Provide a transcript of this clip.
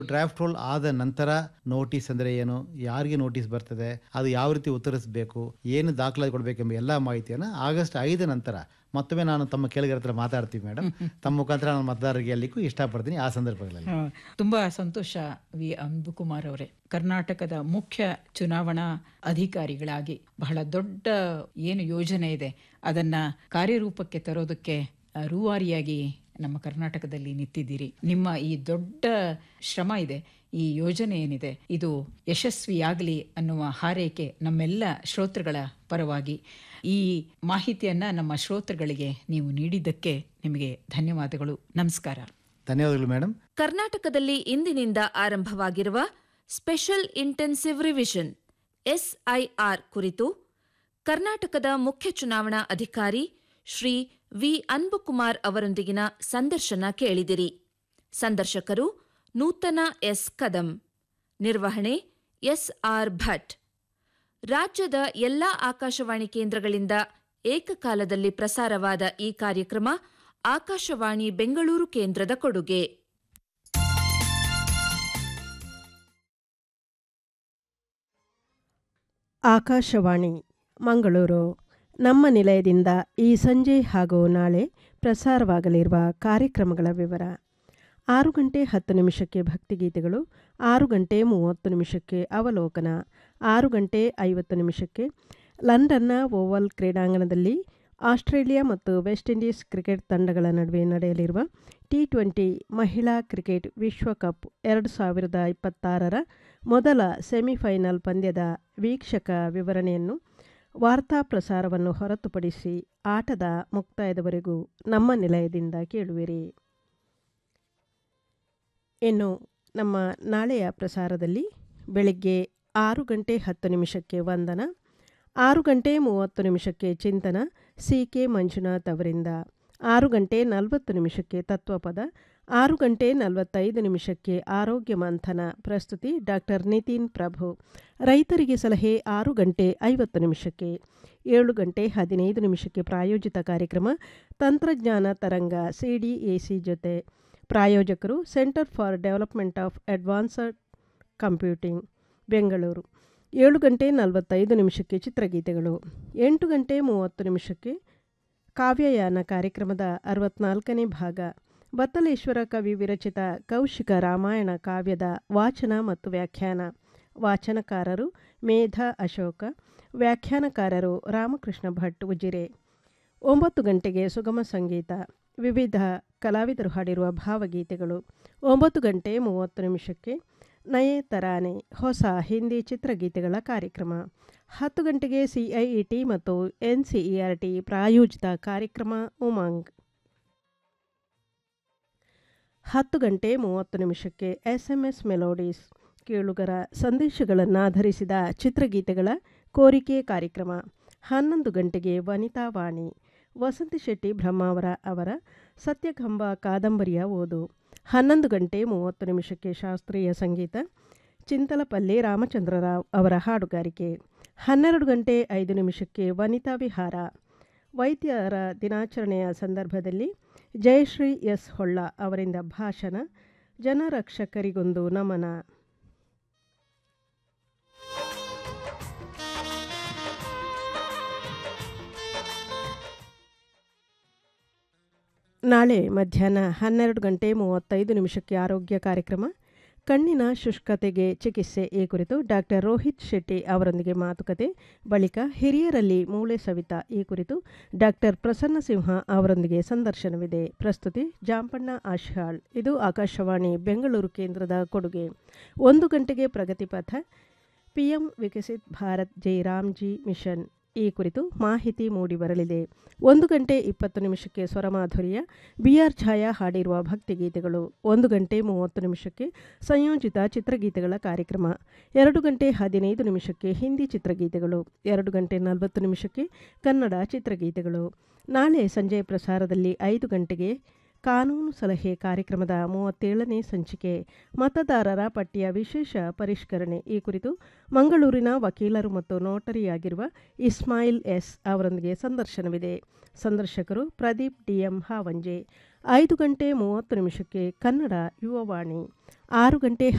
draft roll ಆದ ನಂತರ notice ಅಂದರೆ ಏನು ಯಾರಿಗೆ ನೋಟಿಸ್ ಬರ್ತದೆ ಅದು ಯಾವ ರೀತಿ ಉತ್ತರಿಸಬೇಕು ಏನು ದಾಖಲಾತಿ ಕೊಡಬೇಕೆಂಬ ಎಲ್ಲ ಮಾಹಿತಿಯನ್ನು ಆಗಸ್ಟ್ ಐದ ನಂತರ ಮತ್ತೊಮ್ಮೆ ನಾನು ತಮ್ಮ ಕೇಳಿಗರ ಹತ್ರ ಮಾತಾಡ್ತೀವಿ ಮೇಡಮ್ ತಮ್ಮ ಮುಖಾಂತರ ನಾನು ಮತದಾರರಿಗೆ ಅಲ್ಲಿಗೂ ಇಷ್ಟಪಡ್ತೀನಿ ಆ ಸಂದರ್ಭಗಳಲ್ಲಿ ಆ, ತುಂಬಾ ಸಂತೋಷ ವಿ ಅಂಬುಕುಮಾರ್ ಅವರೇ ಕರ್ನಾಟಕದ ಮುಖ್ಯ ಚುನಾವಣಾ ಅಧಿಕಾರಿಗಳಾಗಿ ಬಹಳ ದೊಡ್ಡ ಏನು ಯೋಜನೆ ಇದೆ ಅದನ್ನ ಕಾರ್ಯರೂಪಕ್ಕೆ ತರೋದಕ್ಕೆ ಆ, ರೂವಾರಿಯಾಗಿ ನಮ್ಮ ಕರ್ನಾಟಕದಲ್ಲಿ ನಿಂತಿದ್ದೀರಿ ನಿಮ್ಮ ಈ ದೊಡ್ಡ ಶ್ರಮ ಇದೆ ಈ ಯೋಜನೆ ಏನಿದೆ ಇದು ಯಶಸ್ವಿಯಾಗಲಿ ಅನ್ನುವ ಹಾರೈಕೆ ನಮ್ಮೆಲ್ಲ ಶ್ರೋತೃಗಳ ಪರವಾಗಿ ಈ ಮಾಹಿತಿಯನ್ನ ನಮ್ಮ ಶ್ರೋತೃಗಳಿಗೆ ನೀವು ನೀಡಿದ್ದಕ್ಕೆ ನಿಮಗೆ ಧನ್ಯವಾದಗಳು ನಮಸ್ಕಾರ ಧನ್ಯವಾದಗಳು ಮೇಡಮ್ ಕರ್ನಾಟಕದಲ್ಲಿ ಇಂದಿನಿಂದ ಆರಂಭವಾಗಿರುವ ಸ್ಪೆಷಲ್ ಇಂಟೆನ್ಸಿವ್ ರಿವಿಷನ್ ಎಸ್ಐಆರ್ ಕುರಿತು ಕರ್ನಾಟಕದ ಮುಖ್ಯ ಚುನಾವಣಾ ಅಧಿಕಾರಿ ಶ್ರೀ ವಿ ಅನ್ಬುಕುಮಾರ್ ಅವರೊಂದಿಗಿನ ಸಂದರ್ಶನ ಕೇಳಿದಿರಿ ಸಂದರ್ಶಕರು ನೂತನ ಎಸ್ ಕದಂ ನಿರ್ವಹಣೆ ಎಸ್ಆರ್ ಭಟ್ ರಾಜ್ಯದ ಎಲ್ಲಾ ಆಕಾಶವಾಣಿ ಕೇಂದ್ರಗಳಿಂದ ಏಕಕಾಲದಲ್ಲಿ ಪ್ರಸಾರವಾದ ಈ ಕಾರ್ಯಕ್ರಮ ಆಕಾಶವಾಣಿ ಬೆಂಗಳೂರು ಕೇಂದ್ರದ ಕೊಡುಗೆ ಆಕಾಶವಾಣಿ ಮಂಗಳೂರು ನಮ್ಮ ನಿಲಯದಿಂದ ಈ ಸಂಜೆ ಹಾಗೂ ನಾಳೆ ಪ್ರಸಾರವಾಗಲಿರುವ ಕಾರ್ಯಕ್ರಮಗಳ ವಿವರ ಆರು ಗಂಟೆ ಹತ್ತು ನಿಮಿಷಕ್ಕೆ ಭಕ್ತಿಗೀತೆಗಳು ಆರು ಗಂಟೆ ಮೂವತ್ತು ನಿಮಿಷಕ್ಕೆ ಅವಲೋಕನ ಆರು ಗಂಟೆ ಐವತ್ತು ನಿಮಿಷಕ್ಕೆ ಲಂಡನ್ನ ಓವಲ್ ಕ್ರೀಡಾಂಗಣದಲ್ಲಿ ಆಸ್ಟ್ರೇಲಿಯಾ ಮತ್ತು ವೆಸ್ಟ್ ಇಂಡೀಸ್ ಕ್ರಿಕೆಟ್ ತಂಡಗಳ ನಡುವೆ ನಡೆಯಲಿರುವ ಟಿ ಟ್ವೆಂಟಿ ಮಹಿಳಾ ಕ್ರಿಕೆಟ್ ವಿಶ್ವಕಪ್ ಎರಡು ಸಾವಿರದ ಇಪ್ಪತ್ತಾರರ ಮೊದಲ ಸೆಮಿಫೈನಲ್ ಪಂದ್ಯದ ವೀಕ್ಷಕ ವಿವರಣೆಯನ್ನು ವಾರ್ತಾ ಪ್ರಸಾರವನ್ನು ಹೊರತುಪಡಿಸಿ ಆಟದ ಮುಕ್ತಾಯದವರೆಗೂ ನಮ್ಮ ನಿಲಯದಿಂದ ಕೇಳುವಿರಿ ಇನ್ನು ನಮ್ಮ ನಾಳೆಯ ಪ್ರಸಾರದಲ್ಲಿ ಬೆಳಗ್ಗೆ ಆರು ಗಂಟೆ ಹತ್ತು ನಿಮಿಷಕ್ಕೆ ವಂದನ ಆರು ಗಂಟೆ ಮೂವತ್ತು ನಿಮಿಷಕ್ಕೆ ಚಿಂತನ ಸಿ ಕೆ ಮಂಜುನಾಥ್ ಅವರಿಂದ ಆರು ಗಂಟೆ ನಲವತ್ತು ನಿಮಿಷಕ್ಕೆ ತತ್ವಪದ ಆರು ಗಂಟೆ ನಲವತ್ತೈದು ನಿಮಿಷಕ್ಕೆ ಆರೋಗ್ಯ ಮಂಥನ ಪ್ರಸ್ತುತಿ ಡಾಕ್ಟರ್ ನಿತಿನ್ ಪ್ರಭು ರೈತರಿಗೆ ಸಲಹೆ ಆರು ಗಂಟೆ ಐವತ್ತು ನಿಮಿಷಕ್ಕೆ ಏಳು ಗಂಟೆ ಹದಿನೈದು ನಿಮಿಷಕ್ಕೆ ಪ್ರಾಯೋಜಿತ ಕಾರ್ಯಕ್ರಮ ತಂತ್ರಜ್ಞಾನ ತರಂಗ ಸಿಡಿಎಸಿ ಜೊತೆ ಪ್ರಾಯೋಜಕರು centre for development of advanced computing Bengaluru ಏಳು ಗಂಟೆ ನಲವತ್ತೈದು ನಿಮಿಷಕ್ಕೆ ಚಿತ್ರಗೀತೆಗಳು ಎಂಟು ಗಂಟೆ ಮೂವತ್ತು ನಿಮಿಷಕ್ಕೆ ಕಾವ್ಯಯಾನ ಕಾರ್ಯಕ್ರಮದ ಅರವತ್ನಾಲ್ಕನೇ ಭಾಗ ಬತ್ತಲೇಶ್ವರ ಕವಿ ವಿರಚಿತ ಕೌಶಿಕ ರಾಮಾಯಣ ಕಾವ್ಯದ ವಾಚನ ಮತ್ತು ವ್ಯಾಖ್ಯಾನ ವಾಚನಕಾರರು ಮೇಧಾ ಅಶೋಕ ವ್ಯಾಖ್ಯಾನಕಾರರು ರಾಮಕೃಷ್ಣ ಭಟ್ ಉಜಿರೆ ಒಂಬತ್ತು ಗಂಟೆಗೆ ಸುಗಮ ಸಂಗೀತ ವಿವಿಧ ಕಲಾವಿದರು ಹಾಡಿರುವ ಭಾವಗೀತೆಗಳು ಒಂಬತ್ತು ಗಂಟೆ ಮೂವತ್ತು ನಿಮಿಷಕ್ಕೆ ನಯೇ ತರಾನೆ ಹೊಸ ಹಿಂದಿ ಚಿತ್ರಗೀತೆಗಳ ಕಾರ್ಯಕ್ರಮ ಹತ್ತು ಗಂಟೆಗೆ ಸಿಐಇಟಿ ಮತ್ತು ಎನ್ಸಿಇಆರ್ಟಿ ಪ್ರಾಯೋಜಿತ ಕಾರ್ಯಕ್ರಮ ಉಮಂಗ್ ಹತ್ತು ಗಂಟೆ ಮೂವತ್ತು ನಿಮಿಷಕ್ಕೆ ಎಸ್ ಎಂ ಎಸ್ ಮೆಲೋಡೀಸ್ ಕೇಳುಗರ ಸಂದೇಶಗಳನ್ನು ಆಧರಿಸಿದ ಚಿತ್ರಗೀತೆಗಳ ಕೋರಿಕೆ ಕಾರ್ಯಕ್ರಮ ಹನ್ನೊಂದು ಗಂಟೆಗೆ ವನಿತಾ ವಾಣಿ ವಸಂತಿ ಶೆಟ್ಟಿ ಬ್ರಹ್ಮಾವರ ಅವರ ಸತ್ಯಗಂಬ ಕಾದಂಬರಿಯ ಓದು ಹನ್ನೊಂದು ಗಂಟೆ ಮೂವತ್ತು ನಿಮಿಷಕ್ಕೆ ಶಾಸ್ತ್ರೀಯ ಸಂಗೀತ ಚಿಂತಲಪಲ್ಲಿ ರಾಮಚಂದ್ರರಾವ್ ಅವರ ಹಾಡುಗಾರಿಕೆ ಹನ್ನೆರಡು ಗಂಟೆ ಐದು ನಿಮಿಷಕ್ಕೆ ವನಿತಾ ವಿಹಾರ ವೈದ್ಯರ ದಿನಾಚರಣೆಯ ಸಂದರ್ಭದಲ್ಲಿ ಜಯಶ್ರೀ ಎಸ್ ಹೊಳ್ಳ ಅವರಿಂದ ಭಾಷಣ ಜನರಕ್ಷಕರಿಗೊಂದು ನಮನ ನಾಳೆ ಮಧ್ಯಾಹ್ನ ಹನ್ನೆರಡು ಗಂಟೆ ಮೂವತ್ತೈದು ನಿಮಿಷಕ್ಕೆ ಆರೋಗ್ಯ ಕಾರ್ಯಕ್ರಮ ಕಣ್ಣಿನ ಶುಷ್ಕತೆಗೆ ಚಿಕಿತ್ಸೆ ಈ ಕುರಿತು ಡಾಕ್ಟರ್ ರೋಹಿತ್ ಶೆಟ್ಟಿ ಅವರೊಂದಿಗೆ ಮಾತುಕತೆ ಬಳಿಕ ಹಿರಿಯರಲ್ಲಿ ಮೂಳೆ ಸವಿತ ಈ ಕುರಿತು ಡಾಕ್ಟರ್ ಪ್ರಸನ್ನ ಸಿಂಹ ಅವರೊಂದಿಗೆ ಸಂದರ್ಶನವಿದೆ ಪ್ರಸ್ತುತಿ ಜಾಂಪಣ್ಣ ಆಶಾಳ್ ಇದು ಆಕಾಶವಾಣಿ ಬೆಂಗಳೂರು ಕೇಂದ್ರದ ಕೊಡುಗೆ ಒಂದು ಗಂಟೆಗೆ ಪ್ರಗತಿಪಥ ಪಿಎಂ ವಿಕಸಿತ್ ಭಾರತ್ ಜೈ ರಾಮ್ಜಿ ಮಿಷನ್ ಈ ಕುರಿತು ಮಾಹಿತಿ ಮೂಡಿಬರಲಿದೆ ಒಂದು ಗಂಟೆ ಇಪ್ಪತ್ತು ನಿಮಿಷಕ್ಕೆ ಸ್ವರಮಾಧುರ್ಯ ಬಿಆರ್ ಛಾಯಾ ಹಾಡಿರುವ ಭಕ್ತಿಗೀತೆಗಳು ಒಂದು ಗಂಟೆ ಮೂವತ್ತು ನಿಮಿಷಕ್ಕೆ ಸಂಯೋಜಿತ ಚಿತ್ರಗೀತೆಗಳ ಕಾರ್ಯಕ್ರಮ ಎರಡು ಗಂಟೆ ಹದಿನೈದು ನಿಮಿಷಕ್ಕೆ ಹಿಂದಿ ಚಿತ್ರಗೀತೆಗಳು ಎರಡು ಗಂಟೆ ನಲವತ್ತು ನಿಮಿಷಕ್ಕೆ ಕನ್ನಡ ಚಿತ್ರಗೀತೆಗಳು ನಾಳೆ ಸಂಜೆ ಪ್ರಸಾರದಲ್ಲಿ ಐದು ಗಂಟೆಗೆ ಕಾನೂನು ಸಲಹೆ ಕಾರ್ಯಕ್ರಮದ ಮೂವತ್ತೇಳನೇ ಸಂಚಿಕೆ ಮತದಾರರ ಪಟ್ಟಿಯ ವಿಶೇಷ ಪರಿಷ್ಕರಣೆ ಈ ಕುರಿತು ಮಂಗಳೂರಿನ ವಕೀಲರು ಮತ್ತು ನೋಟರಿಯಾಗಿರುವ ಇಸ್ಮಾಯಿಲ್ ಎಸ್ ಅವರೊಂದಿಗೆ ಸಂದರ್ಶನವಿದೆ ಸಂದರ್ಶಕರು ಪ್ರದೀಪ್ ಡಿಎಂ ಹಾವಂಜೆ ಐದು ಗಂಟೆ ಮೂವತ್ತು ನಿಮಿಷಕ್ಕೆ ಕನ್ನಡ ಯುವವಾಣಿ ಆರು ಗಂಟೆ